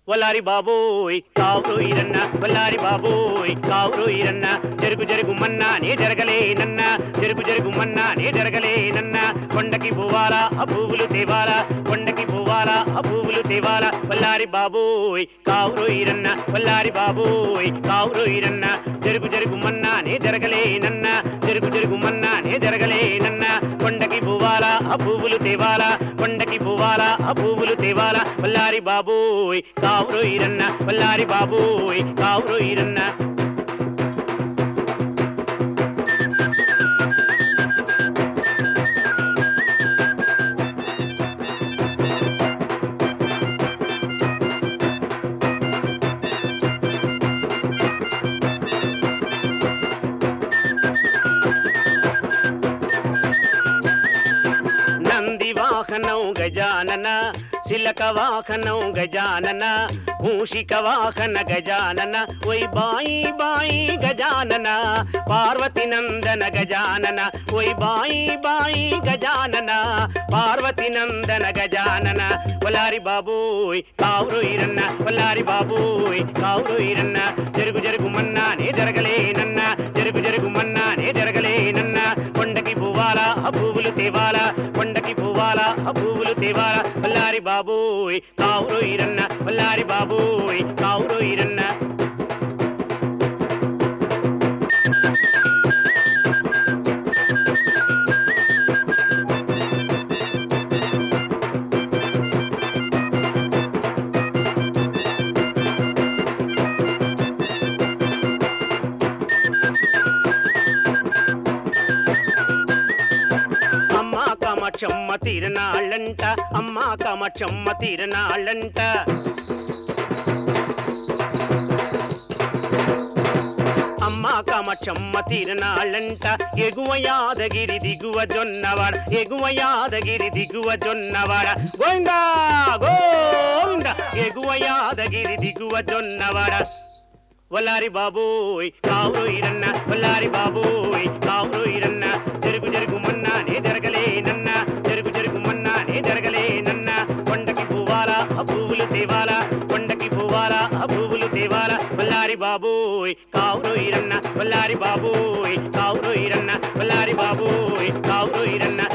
వల్లారి బాబోయ్ కావురు ఈరన్న వల్లారి బాబోయ్ కావురు ఈరన్న జరుగు జరుగు మన్నా నే జరగలేనన్న జరుగు జరుగు మన్నా నే జరగలేనన్న కొండకి పోవాలా ఆ పువ్వులు తేవాలా కొండకి పోవాలా ఆ పువ్వులు తేవాలా వల్లారి బాబోయ్ కావురు ఈరన్న వల్లారి బాబోయ్ కావురు ఈరన్న జరుగు జరుగు మన్నా నే జరగలేనన్న జరుగు జరుగు మన్నా నే జరగలేనన్న కొండకి పోవాలా ఆ పువ్వులు తేవాలా కొండకి పోవాలా ఆ పువ్వులు తేవాలా వల్లారి బాబోయ్ కావురు ఈరన్న వల్లారి బాబోయ్ కావురు ఈరన్న నంది వాహనం గజానన శిలక వాహనం గజానన మూషిక వాహన గజానన ఒయ్ బాయి బాయి గజానన పార్వతి నందన గజానన ఒయ్ బాయి బాయి గజానన పార్వతి నందన గజానన వలారి బాబోయ్ కావురు ఈరన్న వల్లారి బాబోయ్ కావురు ఈరన్న జరుగు జరుగు మన్నా నే జరగలేనన్న జరుగు జరుగు మన్నా నే జరగలేనన్న కొండకి పువ్వాలా ఆ పువ్వులు తేవాలా కొండకి పువ్వాలా ఆ పువ్వులు తేవాలా వల్లారి బాబోయ్ కావురు ఈరన్న వల్లారి బాబోయ్ కావురు ఈరన్న అమ్మా కామాక్షమ్మ తీరనాళ్ళంట అమ్మా కామాక్షమ్మ తీరనాళ్ళంట అమ్మా కామాక్షమ్మ తీరనాళ్ళంట ఎగువ యాదగిరి దిగువ జొన్నవాడ ఎగువ యాదగిరి దిగువ జొన్నవాడ గోవిందా గోవింద ఎగువ యాదగిరి దిగువ జొన్నవాడ వల్లారి బాబోయ్ కావురు ఈరన్న వల్లారి బాబోయ్ కావురు ఈరన్న జరుగు జరుగు మన్నా నే జరగలేనన్న జరుగు జరుగు మన్నా నే జరగలేనన్న కొండకి పువ్వాలా ఆ పువ్వులు తేవాలా కొండకి పువ్వాలా ఆ పువ్వులు తేవాలా వల్లారి బాబోయ్ కావురు ఈరన్న వల్లారి బాబోయ్ కావురు ఈరన్న వల్లారి బాబోయ్ కావురు ఈరన్న